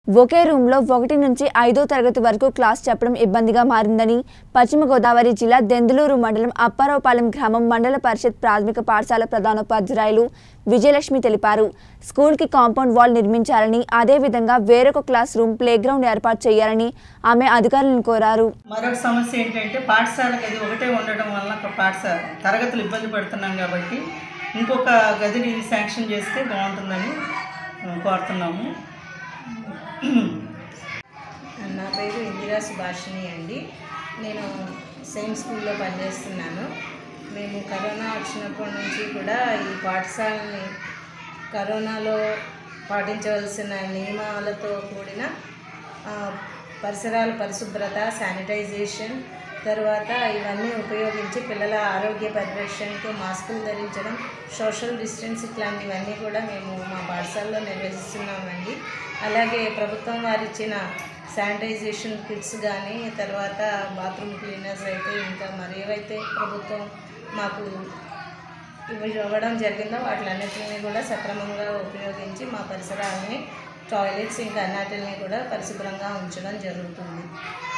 ఒకే రూమ్లో ఒకటి నుంచి ఐదో తరగతి వరకు క్లాస్ చెప్పడం ఇబ్బందిగా మారిందని పశ్చిమ గోదావరి జిల్లా దెందులూరు మండలం అప్పారావుపాలెం గ్రామం మండల పరిషత్ ప్రాథమిక పాఠశాల ప్రధానోపాధ్యాయులు విజయలక్ష్మి తెలిపారు స్కూల్కి కాంపౌండ్ వాల్ నిర్మించాలని అదేవిధంగా వేరొక క్లాస్ రూమ్ ప్లేగ్రౌండ్ ఏర్పాటు చేయాలని ఆమె అధికారులను కోరారు మరొక సమస్య ఏంటంటే పాఠశాల గది ఒకటే ఉండడం వలన ఒక పాఠశాల తరగతులు ఇబ్బంది పడుతున్నాం కాబట్టి ఇంకొక గదిని శాంక్షన్ చేస్తే బాగుంటుందని ఆ, కోరుతున్నాము నా పేరు ఇందిరా సుభాషిణి అండి నేను సేమ్ స్కూల్లో పనిచేస్తున్నాను మేము కరోనా వచ్చినప్పటి నుంచి కూడా ఈ పాఠశాలని కరోనాలో పాటించవలసిన నియమాలతో కూడిన ఆ, పరిసరాల పరిశుభ్రత శానిటైజేషన్ తర్వాత ఇవన్నీ ఉపయోగించి పిల్లల ఆరోగ్య పరిరక్షణకు మాస్కులు ధరించడం సోషల్ డిస్టెన్స్ ఇట్లాంటివన్నీ కూడా మేము మా పాఠశాలలో నిర్వహిస్తున్నామండి అలాగే ప్రభుత్వం వారు ఇచ్చిన శానిటైజేషన్ కిట్స్ కానీ తర్వాత బాత్రూమ్ క్లీనర్స్ అయితే ఇంకా మరి ఏవైతే ప్రభుత్వం మాకు ఇవి ఇవ్వడం జరిగిందో వాటిలన్నిటిని కూడా సక్రమంగా ఉపయోగించి మా పరిసరాలని టాయిలెట్స్ ఇంకా అన్నిటిని కూడా పరిశుభ్రంగా ఉంచడం జరుగుతుంది